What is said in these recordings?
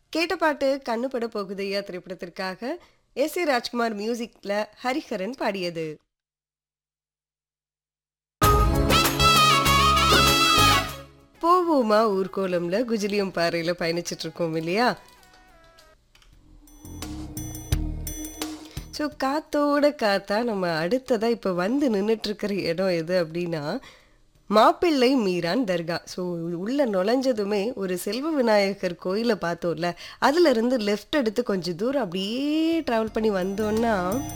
கேட்ட பாட்டு கண்ணு பட போகுதையா திரைப்படத்திற்காக எஸ் ஏ ராஜ்குமார் மியூசிக்ல ஹரிஹரன் பாடியது போவோமா ஊர்கோலம்ல குஜிலியம் பாறையில பயணிச்சிட்டு இருக்கோம் இல்லையா ஸோ காத்தோட காத்தா நம்ம அடுத்ததா இப்போ வந்து நின்றுட்டு இருக்கிற இடம் எது அப்படின்னா மாப்பிள்ளை மீரான் தர்கா ஸோ உள்ள நுழைஞ்சதுமே ஒரு செல்வ விநாயகர் கோயிலை பார்த்தோம்ல அதுல இருந்து லெஃப்ட் எடுத்து கொஞ்சம் தூரம் அப்படியே டிராவல் பண்ணி வந்தோம்னா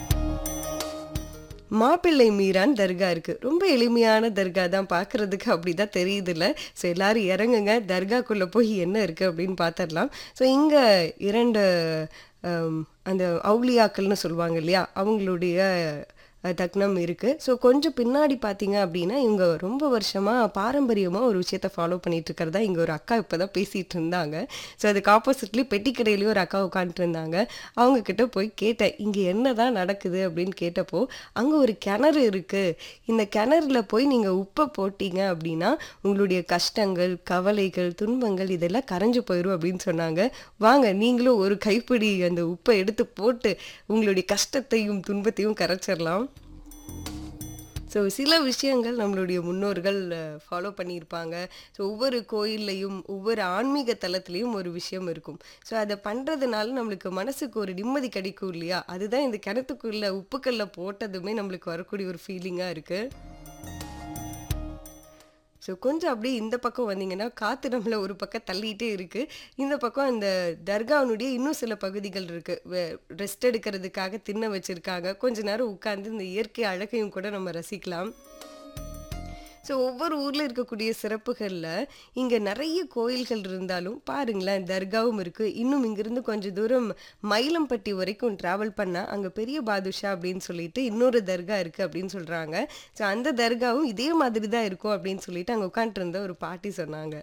மாப்பிள்ளை மீரான் தர்கா இருக்கு ரொம்ப எளிமையான தர்கா தான் பார்க்கறதுக்கு அப்படிதான் தெரியுதுல்ல ஸோ எல்லாரும் இறங்குங்க தர்காக்குள்ள போய் என்ன இருக்கு அப்படின்னு பார்த்துடலாம் ஸோ இங்க இரண்டு ஹம், அந்த அவுலியாக்கள்னு சொல்லுவாங்க இல்லையா அவங்களுடைய அஹ், தக்னம் இருக்கு ஸோ கொஞ்சம் பின்னாடி பார்த்தீங்க அப்படின்னா இவங்க ரொம்ப வருஷமா பாரம்பரியமா ஒரு விஷயத்த ஃபாலோ பண்ணிட்டு இருக்கிறதா இங்க ஒரு அக்கா இப்பதான் பேசிட்டு இருந்தாங்க ஸோ அதுக்கு ஆப்போசிட்லி பெட்டி கடையிலயும் ஒரு அக்கா உட்காந்துட்டு இருந்தாங்க அவங்க கிட்ட போய் கேட்டேன் இங்க என்னதான் நடக்குது அப்படின்னு கேட்டப்போ அங்க ஒரு கிணறு இருக்கு இந்த கிணறுல போய் நீங்க உப்பை போட்டீங்க அப்படின்னா உங்களுடைய கஷ்டங்கள் கவலைகள் துன்பங்கள் இதெல்லாம் கரைஞ்சு போயிடும் அப்படின்னு சொன்னாங்க வாங்க நீங்களும் ஒரு கைப்பிடி அந்த உப்பை எடுத்து போட்டு உங்களுடைய கஷ்டத்தையும் துன்பத்தையும் கரைச்சிடலாம் ஸோ சில விஷயங்கள் நம்மளுடைய முன்னோர்கள் ஃபாலோ பண்ணியிருப்பாங்க ஸோ ஒவ்வொரு கோயில்லையும் ஒவ்வொரு ஆன்மீக தலத்துலேயும் ஒரு விஷயம் இருக்கும் ஸோ அதை பண்ணுறதுனால நம்மளுக்கு மனசுக்கு ஒரு நிம்மதி கிடைக்கும் இல்லையா அதுதான் இந்த கிணத்துக்குள்ள உப்புக்கல்ல போட்டதுமே நம்மளுக்கு வரக்கூடிய ஒரு ஃபீலிங்காக இருக்குது ஸோ கொஞ்சம் அப்படியே இந்த பக்கம் வந்தீங்கன்னா காற்று நம்மளை ஒரு பக்கம் தள்ளிட்டே இருக்கு இந்த பக்கம் அந்த தர்காவினுடைய இன்னும் சில பகுதிகள் இருக்கு ரெஸ்ட் எடுக்கிறதுக்காக திண்ண வச்சிருக்காங்க கொஞ்ச நேரம் உட்கார்ந்து இந்த இயற்கை அழகையும் கூட நம்ம ரசிக்கலாம் ஸோ ஒவ்வொரு ஊரில் இருக்கக்கூடிய சிறப்புகளில் இங்கே நிறைய கோயில்கள் இருந்தாலும் பாருங்களேன் தர்காவும் இருக்குது இன்னும் இங்கிருந்து கொஞ்சம் தூரம் மயிலம்பட்டி வரைக்கும் ட்ராவல் பண்ணால் அங்கே பெரிய பாதுஷா அப்படின்னு சொல்லிட்டு இன்னொரு தர்கா இருக்குது அப்படின்னு சொல்கிறாங்க ஸோ அந்த தர்காவும் இதே மாதிரி தான் இருக்கும் அப்படின்னு சொல்லிட்டு அங்கே உட்காந்துருந்த ஒரு பாட்டி சொன்னாங்க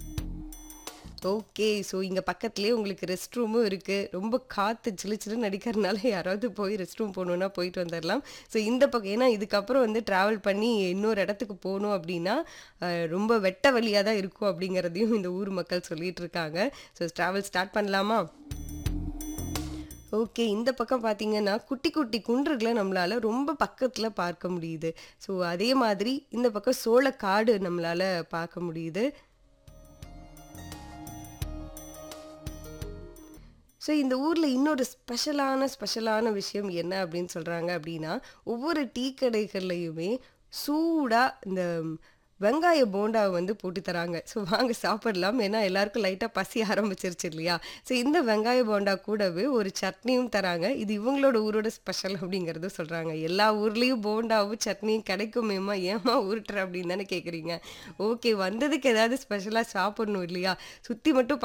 ஓகே ஸோ இங்கே பக்கத்துலேயே உங்களுக்கு ரெஸ்ட் ரூமும் இருக்குது ரொம்ப காற்று சிலு சிலுன்னு அடிக்கிறதுனால யாராவது போய் ரெஸ்ட் ரூம் போகணுன்னா போயிட்டு வந்துடலாம் ஸோ இந்த பக்கம் ஏன்னா இதுக்கப்புறம் வந்து ட்ராவல் பண்ணி இன்னொரு இடத்துக்கு போகணும் அப்படின்னா அஹ், ரொம்ப வெட்ட வழியாக தான் இருக்கும் அப்படிங்கிறதையும் இந்த ஊர் மக்கள் சொல்லிட்டு இருக்காங்க ஸோ ட்ராவல் ஸ்டார்ட் பண்ணலாமா ஓகே இந்த பக்கம் பார்த்தீங்கன்னா குட்டி குட்டி குன்றுகளை நம்மளால ரொம்ப பக்கத்தில் பார்க்க முடியுது ஸோ அதே மாதிரி இந்த பக்கம் சோளக்காடு நம்மளால பார்க்க முடியுது ஸோ இந்த ஊரில் இன்னொரு ஸ்பெஷலான ஸ்பெஷலான விஷயம் என்ன அப்படின்னு சொல்கிறாங்க அப்படின்னா ஒவ்வொரு டீ கடைகள்லையுமே சூடாக இந்த வெங்காய போண்டாவை வந்து போட்டு தராங்க ஸோ வாங்க சாப்பிடலாம் ஏன்னா எல்லாருக்கும் லைட்டாக பசி ஆரம்பிச்சிருச்சு இல்லையா ஸோ இந்த வெங்காய போண்டா கூடவே ஒரு சட்னியும் தராங்க இது இவங்களோட ஊரோட ஸ்பெஷல் அப்படிங்கிறது சொல்கிறாங்க எல்லா ஊர்லேயும் போண்டாவும் சட்னியும் கிடைக்குமேமா ஏமா உருட்டுற அப்படின்னு தானே கேட்குறீங்க ஓகே வந்ததுக்கு ஏதாவது ஸ்பெஷலாக சாப்பிடணும் இல்லையா சுற்றி மட்டும்